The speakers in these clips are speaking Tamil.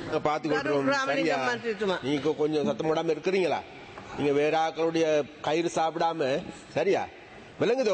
பார்த்து கொள்றோம் கரு- ராமலிங்கம் சரியா மன்றிட்டுமா. நீங்க கொஞ்சம் சத்தம் போடாம இருக்கிறீங்களா நீங்க வேற ஆக்களுடைய கயிறு சாப்பிடாம சரியா விளங்குதோ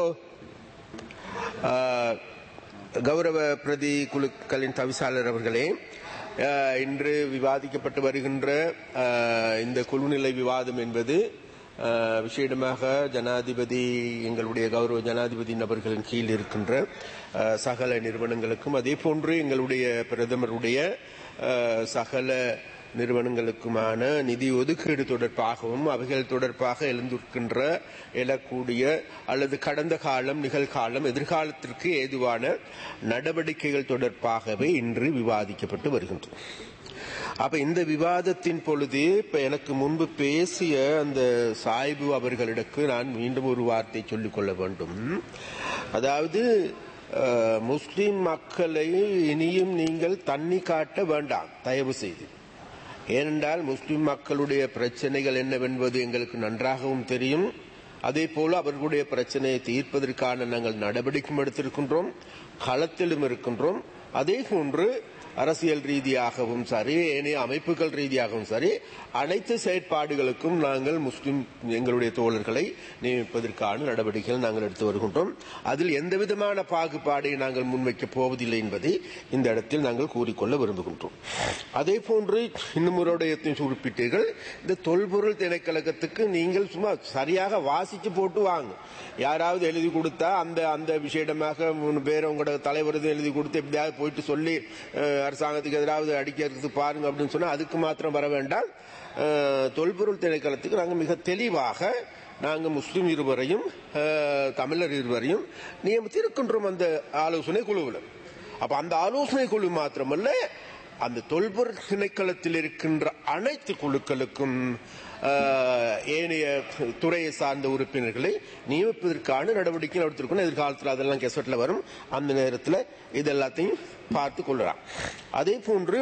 ஆஹ், கௌரவ பிரதி குழுக்களின் தவிசாளர் அவர்களே ஆஹ், இன்று விவாதிக்கப்பட்டு வருகின்ற ஆஹ், இந்த குழுநிலை விவாதம் என்பது ஆஹ், விசேடமாக ஜனாதிபதி எங்களுடைய கௌரவ ஜனாதிபதி நபர்களின் கீழ் இருக்கின்ற ஆஹ், சகல நிறுவனங்களுக்கும் அதே போன்று எங்களுடைய பிரதமருடைய ஆஹ், சகல நிறுவனங்களுக்குமான நிதி ஒதுக்கீடு தொடர்பாகவும் அவைகள் தொடர்பாக எழுந்திருக்கின்ற எழக்கூடிய அல்லது கடந்த காலம் நிகழ்காலம் எதிர்காலத்திற்கு ஏதுவான நடவடிக்கைகள் தொடர்பாகவே இன்று விவாதிக்கப்பட்டு வருகின்றன அப்ப இந்த விவாதத்தின் பொழுது இப்ப எனக்கு முன்பு பேசிய அந்த சாய்பு அவர்களிடக்கு நான் மீண்டும் ஒரு வார்த்தை சொல்லிக் கொள்ள வேண்டும் அதாவது அஹ், முஸ்லிம் மக்களை இனியும் நீங்கள் தண்ணி காட்ட வேண்டாம் தயவு செய்து ஏனென்றால் முஸ்லிம் மக்களுடைய பிரச்சனைகள் என்னவென்பது எங்களுக்கு நன்றாகவும் தெரியும் அதே போல அவர்களுடைய பிரச்சனையை தீர்ப்பதற்கான நாங்கள் நடவடிக்கையும் எடுத்திருக்கின்றோம் களத்திலும் இருக்கின்றோம் அதே போன்று அரசியல் ரீதியாகவும் சரி ஏனைய அமைப்புகள் ரீதியாகவும் சரி அனைத்து செயற்பாடுகளுக்கும் நாங்கள் முஸ்லிம் எங்களுடைய தோழர்களை நியமிப்பதற்கான நடவடிக்கைகள் நாங்கள் எடுத்து வருகின்றோம் அதில் எந்த விதமான பாகுபாடை நாங்கள் முன்வைக்கப் போவதில்லை என்பதை இந்த இடத்தில் நாங்கள் கூறிக்கொள்ள விரும்புகின்றோம் அதே போன்று இன்னும் ஒரு விடயத்தையும் குறிப்பிட்டீர்கள் இந்த தொல்பொருள் திணைக்களகத்துக்கு நீங்கள் சும்மா சரியாக வாசிச்சு போட்டு வாங்க யாராவது எழுதி கொடுத்தா அந்த அந்த விஷயமாக மூணு பேர் உங்களோட தலைவர் இது எழுதி கொடுத்து எப்படியாவது போயிட்டு சொல்லி அஹ், அரசாங்கத்துக்கு எதிராவது அடிக்கிறதுக்கு பாருங்க அப்படின்னு சொன்னா அதுக்கு மாத்திரம் வர வேண்டாம் அஹ், தொல்பொருள் திணைக்களத்துக்கு நாங்கள் மிக தெளிவாக நாங்கள் முஸ்லிம் இருவரையும் அஹ், தமிழர் இருவரையும் நியமித்து இருக்கின்றோம் அந்த ஆலோசனை குழுவில் அப்ப அந்த ஆலோசனை குழு மாத்திரமல்ல அந்த தொல்பொருள் திணைக்களத்தில் இருக்கின்ற அனைத்து குழுக்களுக்கும் ஆஹ், ஏனைய துறையை சார்ந்த உறுப்பினர்களை நியமிப்பதற்கான நடவடிக்கை எடுத்திருக்கணும் எதிர்காலத்தில் அதெல்லாம் கெசட்ல வரும் அந்த நேரத்தில் இது எல்லாத்தையும் பார்த்து கொள்ளலாம் அதே போன்று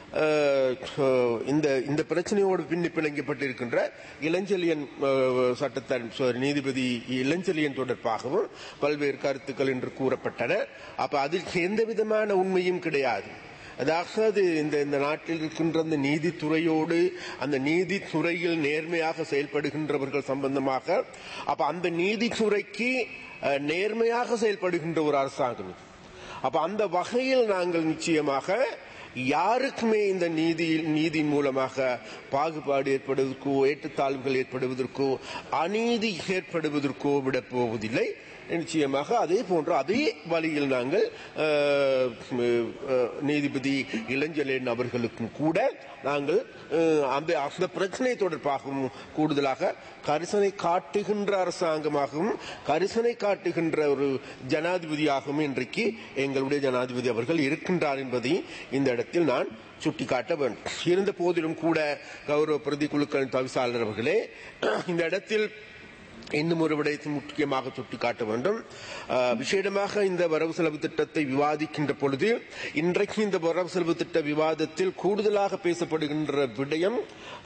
ஆஹ், இந்த இந்த பிரச்சனையோடு பின்னி பிணைக்கப்பட்டிருக்கின்ற இளஞ்செழியன் ஆஹ், சட்டத்தன் sorry, நீதிபதி இளஞ்செழியன் தொடர்பாகவும் பல்வேறு கருத்துக்கள் என்று கூறப்பட்டன அப்ப அதில் எந்த விதமான உண்மையும் கிடையாது அதாவது இந்த இந்த நாட்டில் இருக்கின்ற அந்த நீதித்துறையோடு அந்த நீதித்துறையில் நேர்மையாக செயல்படுகின்றவர்கள் சம்பந்தமாக அப்ப அந்த நீதித்துறைக்கு அஹ், நேர்மையாக செயல்படுகின்ற ஒரு அரசாங்கம் இது. அப்ப அந்த வகையில் நாங்கள் நிச்சயமாக யாருக்குமே இந்த நீதியில் நீதியின் மூலமாக பாகுபாடு ஏற்படுவதற்கோ ஏற்றத்தாழ்வுகள் ஏற்படுவதற்கோ அநீதி ஏற்படுவதற்கோ விடப் போவதில்லை நிச்சயமாக அதே போன்று அதே வழியில் நாங்கள் அஹ், அஹ், நீதிபதி இளஞ்சலேன் அவர்களுக்கும் கூட நாங்கள் அஹ், அந்த அந்த பிரச்சனை தொடர்பாகவும் கூடுதலாக கரிசனை காட்டுகின்ற அரசாங்கமாகவும் கரிசனை காட்டுகின்ற ஒரு ஜனாதிபதியாகவும் இன்றைக்கு எங்களுடைய ஜனாதிபதி அவர்கள் இருக்கின்றார் என்பதை இந்த இடத்தில் நான் சுட்டிக்காட்ட வேண்டும் இருந்த போதிலும் கூட கௌரவ பிரதி குழுக்களின் தவிசாளர் அவர்களே இந்த இடத்தில் இன்னும் ஒரு விடயத்தை முக்கியமாக சுட்டிக்காட்ட வேண்டும் அஹ், விசேடமாக இந்த வரவு செலவு திட்டத்தை விவாதிக்கின்ற பொழுது இன்றைக்கு இந்த வரவு செலவு திட்ட விவாதத்தில் கூடுதலாக பேசப்படுகின்ற விடயம்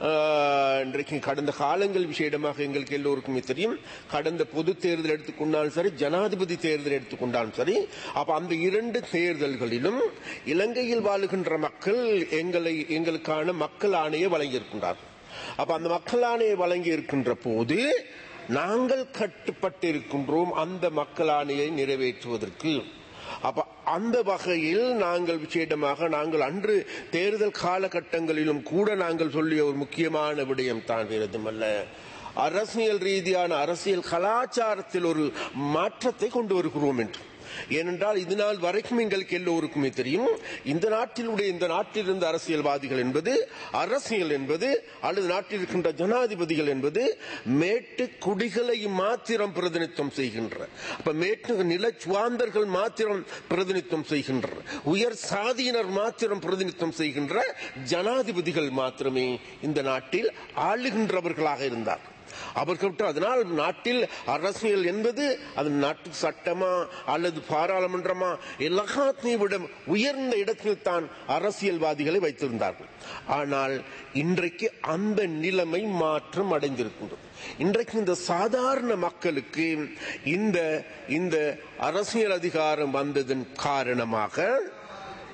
அஹ், இன்றைக்கு கடந்த காலங்கள் விசேடமாக எங்களுக்கு எல்லோருக்குமே தெரியும் கடந்த பொது தேர்தல் எடுத்துக்கொண்டாலும் சரி ஜனாதிபதி தேர்தல் எடுத்துக்கொண்டாலும் சரி அப்ப அந்த இரண்டு தேர்தல்களிலும் இலங்கையில் வாழுகின்ற மக்கள் எங்களை எங்களுக்கான மக்கள் ஆணையை வழங்கியிருக்கின்றார் அப்ப அந்த மக்கள் ஆணையை வழங்கி இருக்கின்ற போது நாங்கள் கட்டுப்பட்டிருக்கின்றோம் அந்த மக்கள் ஆணையை நிறைவேற்றுவதற்கு அப்ப அந்த வகையில் நாங்கள் விசேடமாக நாங்கள் அன்று தேர்தல் காலகட்டங்களிலும் கூட நாங்கள் சொல்லிய ஒரு முக்கியமான விடயம் தான் வேறதுமல்ல அரசியல் ரீதியான அரசியல் கலாச்சாரத்தில் ஒரு மாற்றத்தை கொண்டு வருகிறோம் என்று ஏனென்றால் இது நாள் வரைக்கும் எங்களுக்கு எல்லோருக்குமே தெரியும் இந்த நாட்டிலுடைய இந்த நாட்டில் இருந்த அரசியல்வாதிகள் என்பது அரசியல் என்பது அல்லது நாட்டில் இருக்கின்ற ஜனாதிபதிகள் என்பது மேட்டு குடிகளை மாத்திரம் பிரதிநிதித்துவம் செய்கின்ற அப்ப மேட்டு நிலச்சுவாந்தர்கள் மாத்திரம் பிரதிநிதித்துவம் செய்கின்ற உயர் சாதியினர் மாத்திரம் பிரதிநிதித்துவம் செய்கின்ற ஜனாதிபதிகள் மாத்திரமே இந்த நாட்டில் ஆளுகின்றவர்களாக இருந்தார் அவர்கள் அதனால் நாட்டில் அரசியல் என்பது அது நாட்டு சட்டமா அல்லது பாராளுமன்றமா எல்லாத்தையும் விட உயர்ந்த இடத்தில் தான் அரசியல்வாதிகளை வைத்திருந்தார்கள் ஆனால் இன்றைக்கு அந்த நிலைமை மாற்றம் அடைந்திருக்கின்றது இன்றைக்கு இந்த சாதாரண மக்களுக்கு இந்த இந்த அரசியல் அதிகாரம் வந்ததன் காரணமாக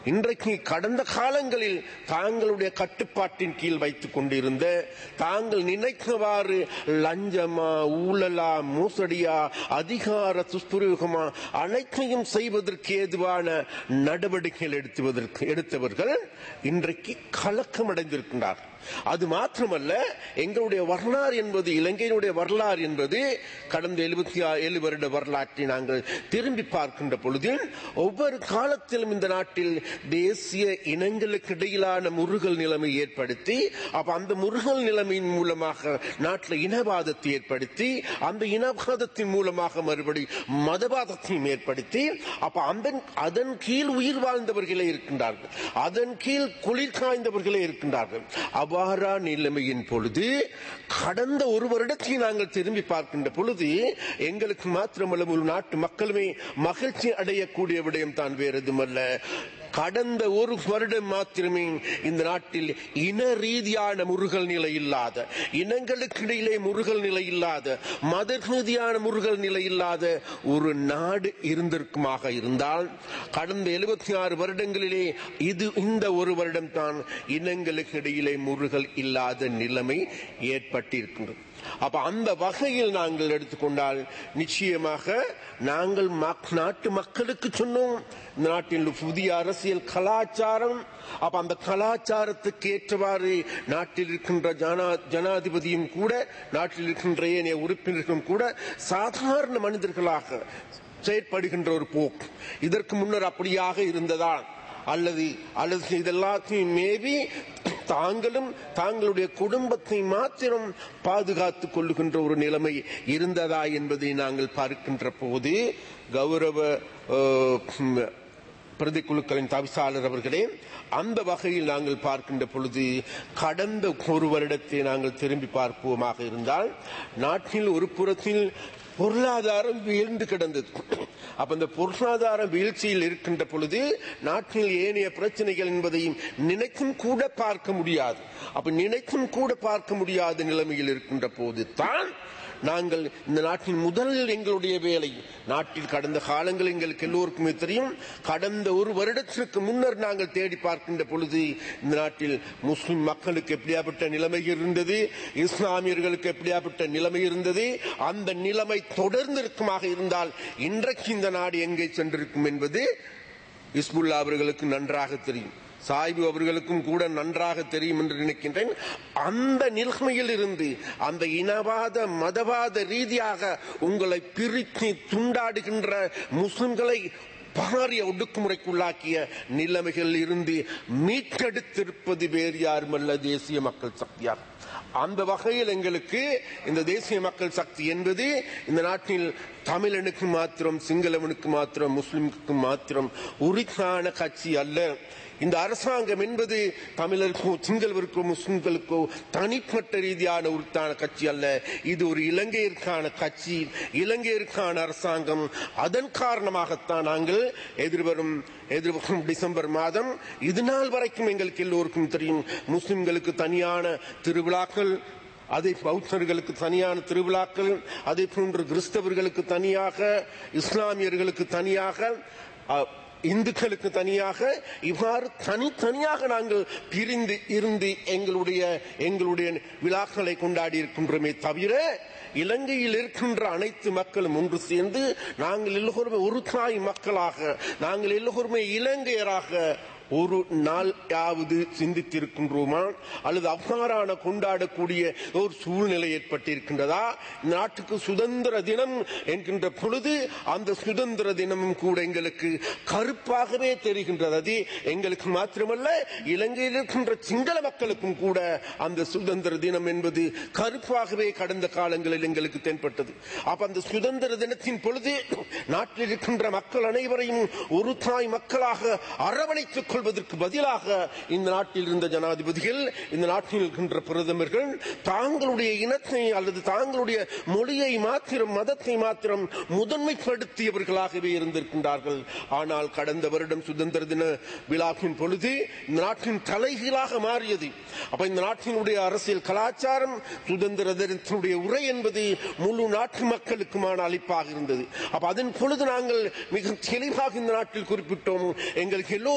இன்றைக்கு கடந்த காலங்களில் தாங்களுடைய கட்டுப்பாட்டின் கீழ் வைத்துக் கொண்டிருந்த தாங்கள் நினைத்தவாறு லஞ்சமா ஊழலா மோசடியா அதிகார துஷ்பிரயோகமா அனைத்தையும் செய்வதற்கு ஏதுவான நடவடிக்கைகள் எடுத்துவதற்கு எடுத்தவர்கள் இன்றைக்கு கலக்கம் அடைந்திருக்கின்றார்கள் அது மாத்திரமல்ல எங்களுடைய வரலாறு என்பது இலங்கையினுடைய வரலாறு என்பது கடந்த எழுபத்தி ஏழு வருட வரலாற்றை நாங்கள் திரும்பி பார்க்கின்ற பொழுது ஒவ்வொரு காலத்திலும் இந்த நாட்டில் தேசிய இனங்களுக்கு இடையிலான முருகல் நிலைமை ஏற்படுத்தி அப்ப அந்த முருகல் நிலைமையின் மூலமாக நாட்டில் இனவாதத்தை ஏற்படுத்தி அந்த இனவாதத்தின் மூலமாக மறுபடி மதவாதத்தையும் ஏற்படுத்தி அப்ப அந்த அதன் கீழ் உயிர் வாழ்ந்தவர்களே இருக்கின்றார்கள் அதன் கீழ் குளிர் காய்ந்தவர்களே இருக்கின்றார்கள் அவ்வாறா நிலைமையின் பொழுது கடந்த ஒரு வருடத்தை நாங்கள் திரும்பி பார்க்கின்ற பொழுது எங்களுக்கு மாத்திரமல்ல ஒரு நாட்டு மக்களுமே மகிழ்ச்சி அடையக்கூடிய விடயம் தான் வேறு எதுமல்ல கடந்த ஒரு வருடம் மாத்திரமே இந்த நாட்டில் இன ரீதியான முருகல் நிலை இல்லாத இனங்களுக்கு இடையிலே முருகல் நிலை இல்லாத மத ரீதியான முருகல் நிலை இல்லாத ஒரு நாடு இருந்திருக்குமாக இருந்தால் கடந்த எழுபத்தி ஆறு வருடங்களிலே இது இந்த ஒரு வருடம் தான் இனங்களுக்கு இடையிலே முருகல் இல்லாத நிலைமை ஏற்பட்டிருக்கின்றது அப்ப அந்த வகையில் நாங்கள் எடுத்துக்கொண்டால் நிச்சயமாக நாங்கள் நாட்டு மக்களுக்கு சொன்னோம் இந்த நாட்டில் புதிய அரசியல் கலாச்சாரம் அப்ப அந்த கலாச்சாரத்துக்கு ஏற்றவாறு நாட்டில் இருக்கின்ற ஜனா ஜனாதிபதியும் கூட நாட்டில் இருக்கின்ற ஏனைய உறுப்பினர்களும் கூட சாதாரண மனிதர்களாக செயற்படுகின்ற ஒரு போக்கு இதற்கு முன்னர் அப்படியாக இருந்ததா அல்லது அல்லது இதெல்லாத்தையும் மேபி தாங்களும் தாங்களுடைய குடும்பத்தை மாத்திரம் பாதுகாத்துக் கொள்ளுகின்ற ஒரு நிலைமை இருந்ததா என்பதை நாங்கள் பார்க்கின்ற போது கௌரவ பிரதிக்குழுக்களின் தவிசாளர் அவர்களே அந்த வகையில் நாங்கள் பார்க்கின்ற பொழுது கடந்த ஒரு வருடத்தை நாங்கள் திரும்பி பார்ப்போமாக இருந்தால் நாட்டில் ஒரு புறத்தில் பொருளாதாரம் வீழ்ந்து கிடந்தது அப்ப இந்த பொருளாதார வீழ்ச்சியில் இருக்கின்ற பொழுது நாட்டில் ஏனைய பிரச்சனைகள் என்பதையும் நினைக்கும் கூட பார்க்க முடியாது அப்ப நினைக்கும் கூட பார்க்க முடியாத நிலைமையில் இருக்கின்ற போது தான் நாங்கள் இந்த நாட்டின் முதல் எங்களுடைய வேலை நாட்டில் கடந்த காலங்கள் எங்களுக்கு எல்லோருக்குமே தெரியும் கடந்த ஒரு வருடத்திற்கு முன்னர் நாங்கள் தேடி பார்க்கின்ற பொழுது இந்த நாட்டில் முஸ்லிம் மக்களுக்கு எப்படியாப்பட்ட நிலைமை இருந்தது இஸ்லாமியர்களுக்கு எப்படியாப்பட்ட நிலைமை இருந்தது அந்த நிலைமை தொடர்ந்து இருக்குமாக இருந்தால் இன்றைக்கு இந்த நாடு எங்கே சென்றிருக்கும் என்பது இஸ்புல்லா அவர்களுக்கு நன்றாக தெரியும் சாய்பு அவர்களுக்கும் கூட நன்றாக தெரியும் என்று நினைக்கின்றேன் அந்த நிலைமையில் இருந்து அந்த இனவாத மதவாத ரீதியாக உங்களை பிரித்து துண்டாடுகின்ற முஸ்லிம்களை பாரிய ஒடுக்குமுறைக்குள்ளாக்கிய நிலைமைகள் இருந்து மீட்டெடுத்திருப்பது வேறு யாருமல்ல தேசிய மக்கள் சக்தியார் அந்த வகையில் எங்களுக்கு இந்த தேசிய மக்கள் சக்தி என்பது இந்த நாட்டில் தமிழனுக்கு மாத்திரம் சிங்களவனுக்கு மாத்திரம் முஸ்லிமுக்கு மாத்திரம் உரித்தான கட்சி அல்ல இந்த அரசாங்கம் என்பது தமிழருக்கோ சிங்களவருக்கோ முஸ்லிம்களுக்கோ தனிப்பட்ட ரீதியான உரித்தான கட்சி அல்ல இது ஒரு இலங்கையருக்கான கட்சி இலங்கையருக்கான அரசாங்கம் அதன் காரணமாகத்தான் நாங்கள் எதிர்வரும் எதிர்வரும் டிசம்பர் மாதம் இது நாள் வரைக்கும் எங்களுக்கு எல்லோருக்கும் தெரியும் முஸ்லிம்களுக்கு தனியான திருவிழாக்கள் அதே பௌத்தர்களுக்கு தனியான திருவிழாக்கள் அதே போன்று கிறிஸ்தவர்களுக்கு தனியாக இஸ்லாமியர்களுக்கு தனியாக இந்துக்களுக்கு தனியாக இவ்வாறு தனித்தனியாக நாங்கள் பிரிந்து இருந்து எங்களுடைய எங்களுடைய விழாக்களை கொண்டாடி இருக்கின்றோமே தவிர இலங்கையில் இருக்கின்ற அனைத்து மக்களும் ஒன்று சேர்ந்து நாங்கள் எல்லோருமே ஒரு தாய் மக்களாக நாங்கள் எல்லோருமே இலங்கையராக ஒரு நாள் யாவது சிந்தித்திருக்கின்றோமா அல்லது அவ்வாறான கொண்டாடக்கூடிய ஒரு சூழ்நிலை ஏற்பட்டிருக்கின்றதா நாட்டுக்கு சுதந்திர தினம் என்கின்ற பொழுது அந்த சுதந்திர தினமும் கூட எங்களுக்கு கருப்பாகவே தெரிகின்றது அது எங்களுக்கு மாத்திரமல்ல இலங்கையில் இருக்கின்ற சிங்கள மக்களுக்கும் கூட அந்த சுதந்திர தினம் என்பது கருப்பாகவே கடந்த காலங்களில் எங்களுக்கு தென்பட்டது அப்ப அந்த சுதந்திர தினத்தின் பொழுது நாட்டில் இருக்கின்ற மக்கள் அனைவரையும் ஒரு தாய் மக்களாக அரவணைத்துக் கொள்வதற்கு பதிலாக இந்த நாட்டில் இருந்த ஜனாதிபதிகள் இந்த நாட்டில் இருக்கின்ற பிரதமர்கள் தாங்களுடைய இனத்தை அல்லது தாங்களுடைய மொழியை மாத்திரம் மதத்தை மாத்திரம் முதன்மைப்படுத்தியவர்களாகவே இருந்திருக்கின்றார்கள் ஆனால் கடந்த வருடம் சுதந்திர தின விழாவின் பொழுது இந்த நாட்டின் தலைகீழாக மாறியது அப்ப இந்த நாட்டினுடைய அரசியல் கலாச்சாரம் சுதந்திர தினத்தினுடைய உரை என்பது முழு நாட்டு மக்களுக்குமான அளிப்பாக இருந்தது அப்ப அதன் பொழுது நாங்கள் மிக தெளிவாக இந்த நாட்டில் குறிப்பிட்டோம் எங்களுக்கு எல்லோருக்குமே தெரியும்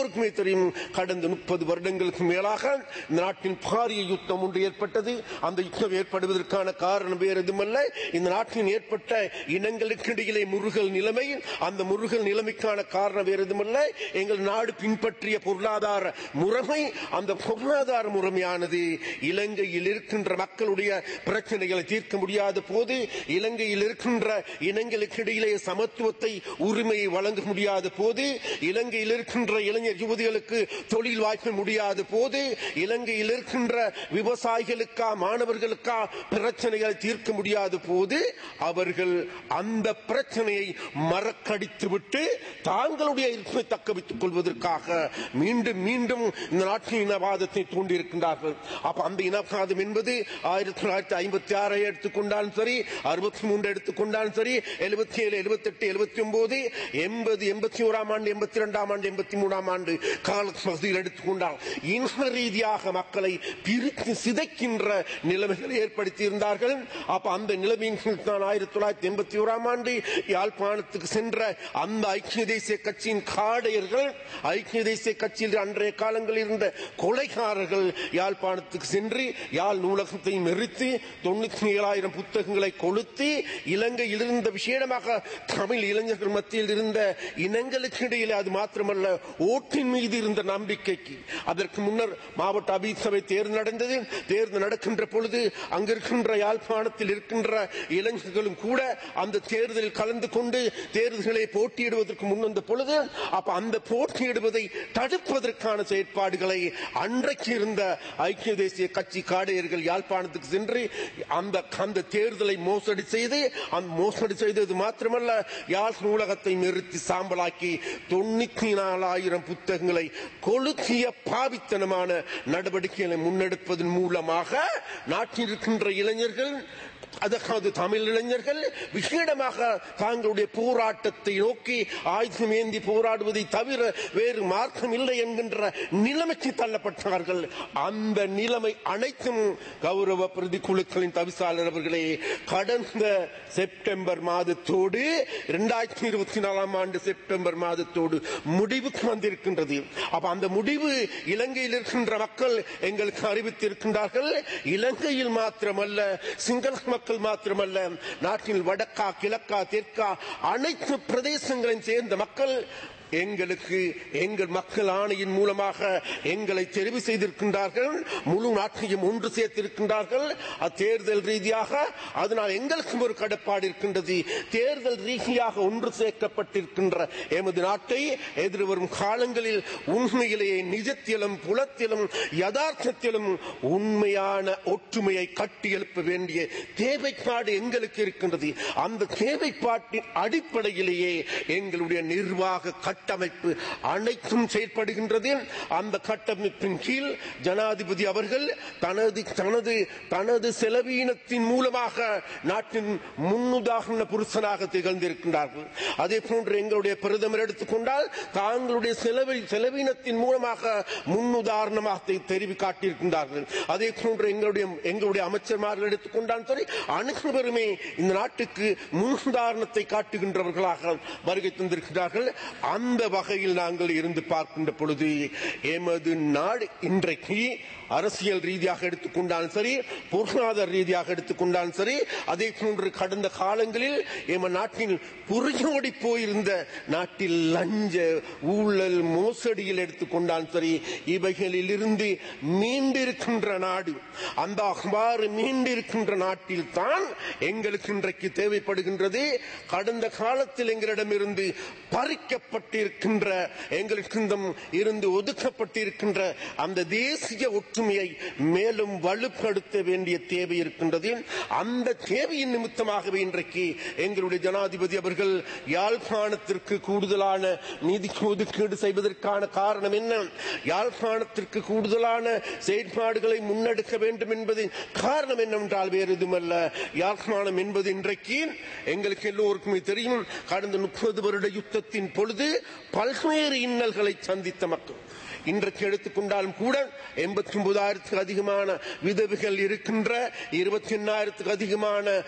தெரியும் கடந்த முப்பது வருடங்களுக்கு மேலாக இந்த நாட்டின் பாரிய யுத்தம் ஒன்று ஏற்பட்டது அந்த யுத்தம் ஏற்படுவதற்கான காரணம் வேறு எதுவுமல்ல இந்த நாட்டில் ஏற்பட்ட இனங்களுக்கு இடையிலே முருகல் நிலைமை அந்த முருகல் நிலைமைக்கான காரணம் வேறு எதுவுமல்ல எங்கள் நாடு பின்பற்றிய பொருளாதார முறைமை அந்த பொருளாதார முறைமையானது இலங்கையில் இருக்கின்ற மக்களுடைய பிரச்சனைகளை தீர்க்க முடியாத போது இலங்கையில் இருக்கின்ற இனங்களுக்கு இடையிலே சமத்துவத்தை உரிமையை வழங்க முடியாத போது இலங்கையில் இருக்கின்ற இளைஞர் யுவதிகளுக்கு தொழில் வாய்ப்பு முடியாத போது இலங்கையில் இருக்கின்ற விவசாயிகளுக்கா மாணவர்களுக்கா பிரச்சனைகளை தீர்க்க முடியாத போது அவர்கள் அந்த பிரச்சனையை மறக்கடித்து விட்டு தாங்களுடைய இருப்பை தக்க வைத்துக் கொள்வதற்காக மீண்டும் மீண்டும் இந்த நாட்டின் இனவாதத்தை தூண்டியிருக்கின்றார்கள் அப்ப அந்த இனவாதம் என்பது ஆயிரத்தி தொள்ளாயிரத்தி ஐம்பத்தி ஆறை எடுத்துக்கொண்டாலும் சரி அறுபத்தி மூன்று எடுத்துக்கொண்டாலும் சரி எழுபத்தி ஏழு எழுபத்தி எட்டு எழுபத்தி ஒன்பது எண்பது எண்பத்தி ஓராம் ஆண்டு எண்பத்தி இரண்டாம் ஆண்டு எண்பத்தி மூணாம் ஆண்டு கால பகுதியில் எடுத்துக்கொண்டால் இன ரீதியாக மக்களை பிரித்து சிதைக்கின்ற நிலைமைகளை ஏற்படுத்தி இருந்தார்கள் அப்ப அந்த நிலைமையின் கீழ் தான் ஆயிரத்தி தொள்ளாயிரத்தி எண்பத்தி ஓராம் ஆண்டு யாழ்ப்பாணத்துக்கு சென்ற அந்த ஐக்கிய தேசிய கட்சியின் காடையர்கள் ஐக்கிய தேசிய கட்சியில் அன்றைய காலங்களில் இருந்த கொலைகாரர்கள் யாழ்ப்பாணத்துக்கு சென்று யாழ் நூலகத்தை மெரித்து தொண்ணூத்தி ஏழாயிரம் புத்தகங்களை கொளுத்தி இலங்கையில் இருந்த விசேடமாக தமிழ் இளைஞர்கள் மத்தியில் இருந்த இனங்களுக்கு இடையிலே அது மாத்திரமல்ல ஓட்டின் மீது இருந்த நம்பிக்கைக்கு அதற்கு முன்னர் மாவட்ட அபிசபை தேர்தல் நடந்தது தேர்தல் நடக்கின்ற பொழுது அங்கிருக்கின்ற யாழ்ப்பாணத்தில் இருக்கின்ற இளைஞர்களும் கூட அந்த தேர்தலில் கலந்து கொண்டு தேர்தல்களை போட்டியிடுவதற்கு முன் வந்த பொழுது அப்ப அந்த போட்டியிடுவதை தடுப்பதற்கான செயற்பாடுகளை அன்றைக்கு இருந்த ஐக்கிய தேசிய கட்சி காடையர்கள் யாழ்ப்பாணத்துக்கு சென்று அந்த அந்த தேர்தலை மோசடி செய்து அந்த மோசடி செய்தது மாத்திரமல்ல யாழ் நூலகத்தை நிறுத்தி சாம்பலாக்கி தொண்ணூத்தி நாலாயிரம் புத்தகங்களை கொளுத்திய பாவித்தனமான நடவடிக்கைகளை முன்னெடுப்பதன் மூலமாக நாட்டில் இருக்கின்ற இளைஞர்கள் அதாவது தமிழ் இளைஞர்கள் விசேடமாக தாங்களுடைய போராட்டத்தை நோக்கி ஆயுதம் ஏந்தி போராடுவதை தவிர வேறு மார்க்கம் இல்லை என்கின்ற நிலைமைக்கு தள்ளப்பட்டார்கள் அந்த நிலைமை அனைத்தும் கௌரவ பிரதி குழுக்களின் தவிசாளர் அவர்களே கடந்த செப்டம்பர் மாதத்தோடு இரண்டாயிரத்தி இருபத்தி நாலாம் ஆண்டு செப்டம்பர் மாதத்தோடு முடிவுக்கு வந்திருக்கின்றது அப்ப அந்த முடிவு இலங்கையில் இருக்கின்ற மக்கள் எங்களுக்கு அறிவித்திருக்கின்றார்கள் இலங்கையில் மாத்திரமல்ல சிங்கள மக்கள் மாத்திரமல்ல நாட்டின் வடக்கா கிழக்கா தெற்கா அனைத்து பிரதேசங்களையும் சேர்ந்த மக்கள் எங்களுக்கு எங்கள் மக்கள் ஆணையின் மூலமாக எங்களை தெரிவு செய்திருக்கின்றார்கள் முழு நாட்டையும் ஒன்று சேர்த்திருக்கின்றார்கள் தேர்தல் ரீதியாக அதனால் எங்களுக்கும் ஒரு கடப்பாடு இருக்கின்றது தேர்தல் ரீதியாக ஒன்று சேர்க்கப்பட்டிருக்கின்ற எமது நாட்டை எதிர்வரும் காலங்களில் உண்மையிலேயே நிஜத்திலும் புலத்திலும் யதார்த்தத்திலும் உண்மையான ஒற்றுமையை கட்டியெழுப்ப வேண்டிய தேவைப்பாடு எங்களுக்கு இருக்கின்றது அந்த தேவைப்பாட்டின் அடிப்படையிலேயே எங்களுடைய நிர்வாக கட்டமைப்பு அனைத்தும் செயற்படுகின்றது அந்த கட்டமைப்பின் கீழ் ஜனாதிபதி அவர்கள் தனது தனது தனது செலவீனத்தின் மூலமாக நாட்டின் முன்னுதாரண புருஷனாக திகழ்ந்திருக்கின்றார்கள் அதே போன்று எங்களுடைய பிரதமர் எடுத்துக்கொண்டால் தாங்களுடைய செலவி செலவீனத்தின் மூலமாக முன்னுதாரணமாக தெரிவி காட்டியிருக்கின்றார்கள் அதே போன்று எங்களுடைய எங்களுடைய அமைச்சர்மார்கள் எடுத்துக்கொண்டால் சரி அனைவருமே இந்த நாட்டுக்கு முன்னுதாரணத்தை காட்டுகின்றவர்களாக வருகை தந்திருக்கிறார்கள் அந்த வகையில் நாங்கள் இருந்து பார்க்கின்ற பொழுது எமது நாடு இன்றைக்கு அரசியல் ரீதியாக எடுத்துக்கொண்டாலும் சரி பொருளாதார ரீதியாக எடுத்துக்கொண்டாலும் சரி அதே போன்று கடந்த காலங்களில் எம நாட்டில் புரியோடி போயிருந்த நாட்டில் லஞ்ச ஊழல் மோசடியில் எடுத்துக்கொண்டாலும் சரி இவைகளில் இருந்து மீண்டிருக்கின்ற நாடு அந்த அவ்வாறு மீண்டிருக்கின்ற நாட்டில் தான் எங்களுக்கு இன்றைக்கு தேவைப்படுகின்றது கடந்த காலத்தில் எங்களிடமிருந்து பறிக்கப்பட்டிருக்கின்ற எங்களுக்கு இருந்து ஒதுக்கப்பட்டிருக்கின்ற அந்த தேசிய ஒற்றுமையை மேலும் வலுப்படுத்த வேண்டிய தேவை இருக்கின்றது அந்த தேவையின் நிமித்தமாகவே இன்றைக்கு எங்களுடைய ஜனாதிபதி அவர்கள் யாழ்ப்பாணத்திற்கு கூடுதலான நிதி ஒதுக்கீடு செய்வதற்கான காரணம் என்ன யாழ்ப்பாணத்திற்கு கூடுதலான செயற்பாடுகளை முன்னெடுக்க வேண்டும் என்பதின் காரணம் என்னவென்றால் வேறு எதுமல்ல யாழ்ப்பாணம் என்பது இன்றைக்கு எங்களுக்கு எல்லோருக்குமே தெரியும் கடந்த முப்பது வருட யுத்தத்தின் பொழுது பல்வேறு இன்னல்களை சந்தித்த மக்கள் இன்றைக்கு எடுத்துக்கொண்டாலும் கூட எண்பத்தி ஒன்பதாயிரத்துக்கு அதிகமான விதவைகள் இருக்கின்ற இருபத்தி எண்ணாயிரத்துக்கு அதிகமான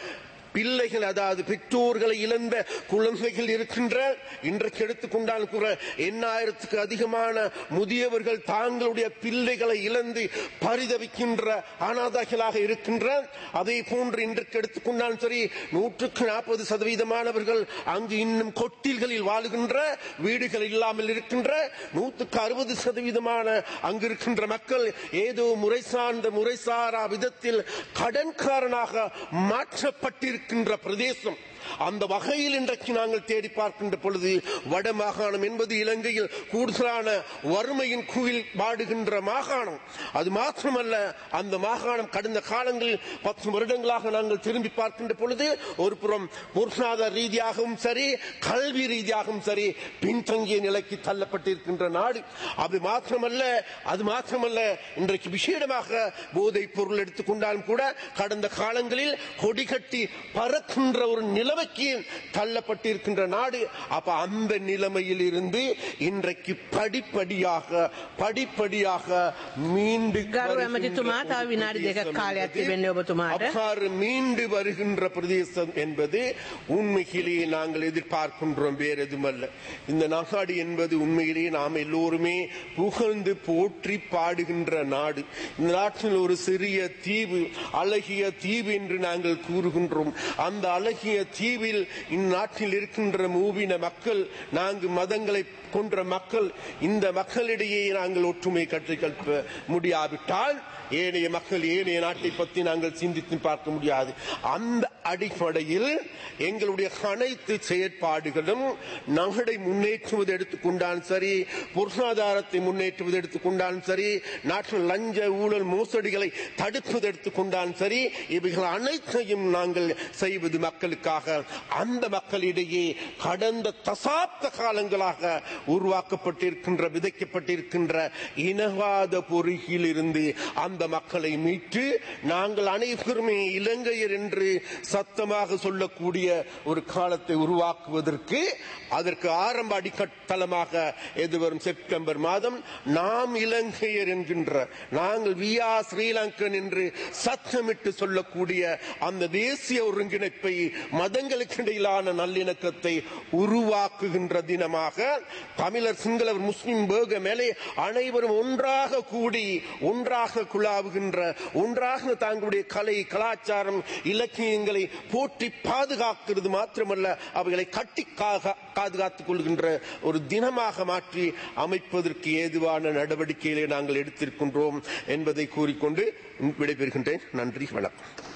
பிள்ளைகள் அதாவது பெற்றோர்களை இழந்த குழந்தைகள் இருக்கின்ற இன்றைக்கு எடுத்துக்கொண்டால் கூட எண்ணாயிரத்துக்கு அதிகமான முதியவர்கள் தாங்களுடைய பிள்ளைகளை இழந்து பரிதவிக்கின்ற அனாதைகளாக இருக்கின்ற அதே போன்று இன்றைக்கு எடுத்துக்கொண்டாலும் சரி நூற்றுக்கு நாற்பது சதவீதமானவர்கள் அங்கு இன்னும் கொட்டில்களில் வாழுகின்ற வீடுகள் இல்லாமல் இருக்கின்ற நூற்றுக்கு அறுபது சதவீதமான அங்கு இருக்கின்ற மக்கள் ஏதோ முறை சார்ந்த முறைசாரா விதத்தில் கடன்காரனாக மாற்றப்பட்டிருக்கின்ற பிரதேசம் அந்த வகையில் இன்றைக்கு நாங்கள் தேடி பார்க்கின்ற பொழுது வட மாகாணம் என்பது இலங்கையில் கூடுதலான வறுமையின் குயில் வாடுகின்ற மாகாணம் அது மாத்திரமல்ல அந்த மாகாணம் கடந்த காலங்களில் பத்து வருடங்களாக நாங்கள் திரும்பி பார்க்கின்ற பொழுது ஒரு புறம் பொருளாதார ரீதியாகவும் சரி கல்வி ரீதியாகவும் சரி பின்தங்கிய நிலைக்கு தள்ளப்பட்டிருக்கின்ற நாடு அது மாத்திரமல்ல அது மாத்திரமல்ல இன்றைக்கு விசேடமாக போதைப் பொருள் எடுத்துக்கொண்டாலும் கூட கடந்த காலங்களில் கொடி கட்டி பறக்கின்ற ஒரு நிலைமைக்கு தள்ளப்பட்டிருக்கின்ற நாடு அப்ப அந்த நிலைமையில் இருந்து இன்றைக்கு படிப்படியாக படிப்படியாக மீண்டு ගරු ඇමතිතුමා තව විනාඩි දෙකක් කාලයක් තිබෙන්නේ ඔබතුමාට. அவ்வாறு மீண்டு வருகின்ற பிரதேசம் என்பது உண்மையிலேயே நாங்கள் எதிர்பார்க்கின்றோம் வேற எதுமல்ல இந்த நாடு என்பது உண்மையிலேயே நாம் எல்லோருமே புகழ்ந்து போற்றி பாடுகின்ற நாடு இந்த நாட்டில் ஒரு சிறிய தீவு அழகிய தீவு என்று நாங்கள் கூறுகின்றோம் அந்த அழகிய தீவில் இந்நாட்டில் இருக்கின்ற மூவின மக்கள் நான்கு மதங்களை கொன்ற மக்கள் இந்த மக்களிடையே நாங்கள் ஒற்றுமை கற்றுக்கொள்ள முடியாவிட்டால் ஏனைய மக்கள் ஏனைய நாட்டை பற்றி நாங்கள் சிந்தித்து பார்க்க முடியாது அந்த அடிப்படையில் எங்களுடைய அனைத்து செயற்பாடுகளும் நாடை முன்னேற்றுவது எடுத்துக்கொண்டாலும் சரி பொருளாதாரத்தை முன்னேற்றுவது எடுத்துக்கொண்டாலும் சரி நாட்டில் லஞ்ச ஊழல் மோசடிகளை தடுப்பது எடுத்துக்கொண்டாலும் சரி இவைகள் அனைத்தையும் நாங்கள் செய்வது மக்களுக்காக அந்த மக்களிடையே கடந்த தசாப்த காலங்களாக உருவாக்கப்பட்டிருக்கின்ற விதைக்கப்பட்டிருக்கின்ற இனவாத பொறுகில் இருந்து அந்த மக்களை மீட்டு நாங்கள் அனைவருமே இலங்கையர் என்று சத்தமாக சொல்லக்கூடிய ஒரு காலத்தை உருவாக்குவதற்கு அதற்கு ஆரம்ப அடிக்கட்டளமாக எதிர்வரும் செப்டம்பர் மாதம் நாம் இலங்கையர் என்கின்ற நாங்கள் வியா ஸ்ரீலங்கன் என்று சத்தமிட்டு சொல்லக்கூடிய அந்த தேசிய ஒருங்கிணைப்பை மதங்களுக்கு இடையிலான நல்லிணக்கத்தை உருவாக்குகின்ற தினமாக தமிழர் சிங்களவர் முஸ்லிம் பேக மேலே அனைவரும் ஒன்றாக கூடி ஒன்றாக குழாவுகின்ற ஒன்றாக தங்களுடைய கலை கலாச்சாரம் இலக்கியங்களை போற்றி பாதுகாக்கிறது மாத்திரமல்ல அவைகளை கட்டி கா- பாதுகாத்துக் கொள்கின்ற ஒரு தினமாக மாற்றி அமைப்பதற்கு ஏதுவான நடவடிக்கைகளை நாங்கள் எடுத்திருக்கின்றோம் என்பதை கூறிக்கொண்டு விடைபெறுகின்றேன் நன்றி வணக்கம்